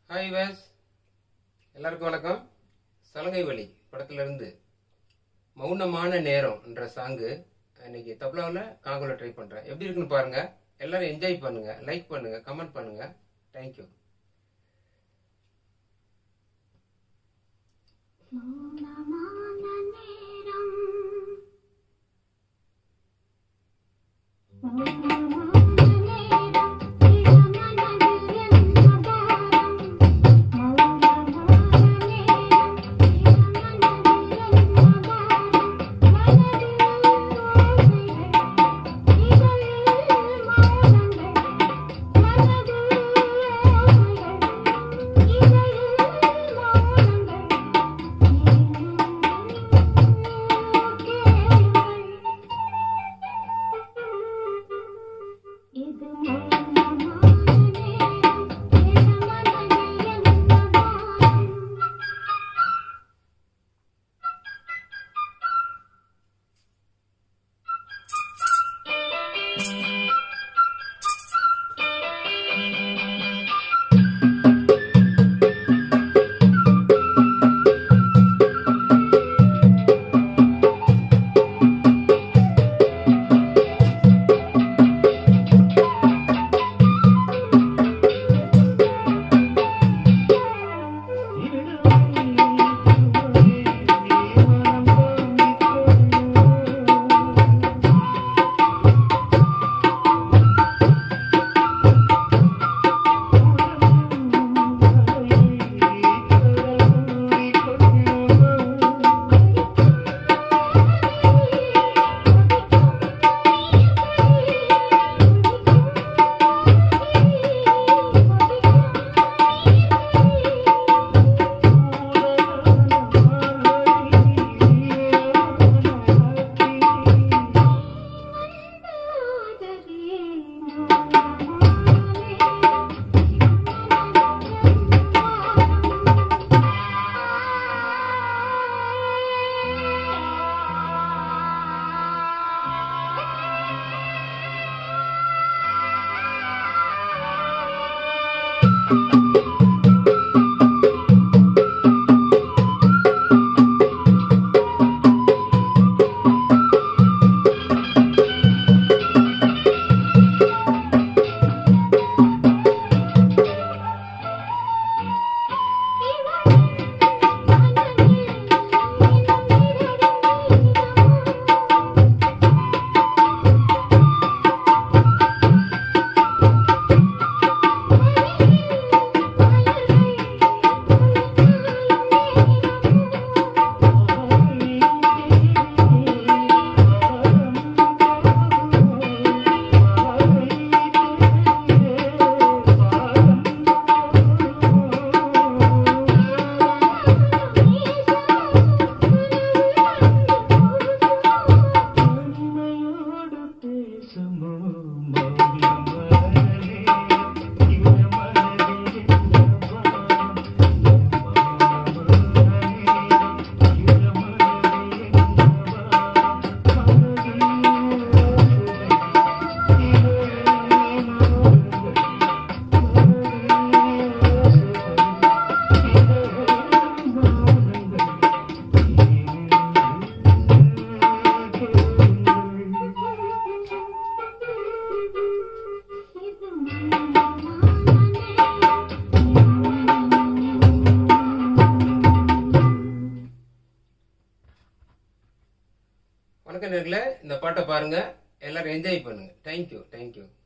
hi ways எல்லாருக்கும் வணக்கம் சலங்கை வழி படத்துலேருந்து மௌனமான நேரம் என்ற சாங்கு இன்னைக்கு தப்லாவில் காங்கோல ட்ரை பண்ணுறேன் எப்படி இருக்குன்னு பாருங்க எல்லாரும் என்ஜாய் பண்ணுங்க லைக் பண்ணுங்க கமெண்ட் பண்ணுங்க தேங்க்யூ மௌனமான நேரம் மௌனமான நேரம் இளமனதில் என்ன பாரம் மௌனமான நேரம் இளமனதில் என்ன பாரம் மனதில் ஓசைகள் இதழில் மௌனங்கள் மனதில் ஓசைகள் இதழில் மௌனங்கள் இது மௌனமான நேரம் இளமனதில் என்ன பாரம் வணக்கம் நேர்களே இந்த பாட்டை பாருங்க எல்லாரும் என்ஜாய் பண்ணுங்க தேங்க்யூ தேங்க்யூ